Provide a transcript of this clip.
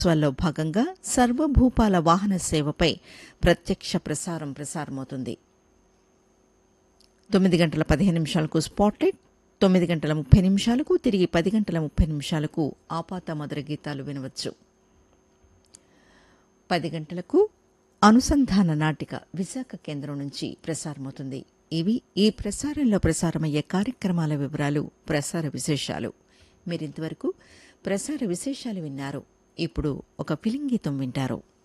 లో భాగంగా సర్వభూపాల వాహన సేవపై ప్రత్యక్ష ప్రసారం ప్రసారమవుతుంది తొమ్మిది గంటల పదిహేను నిమిషాలకు స్పాట్లైట్ తొమ్మిది గంటల ముప్పై నిమిషాలకు తిరిగి పది గంటల ముప్పై నిమిషాలకు ఆపాత మధుర గీతాలు వినవచ్చు పది గంటలకు అనుసంధాన నాటిక విశాఖ కేంద్రం నుంచి ప్రసారమవుతుంది ఇవి ఈ ప్రసారంలో ప్రసారమయ్యే కార్యక్రమాల వివరాలు ప్రసార విశేషాలు మీరింతవరకు ప్రసార విశేషాలు విన్నారు ఇప్పుడు ఒక ఫిలిం గీతం వింటారు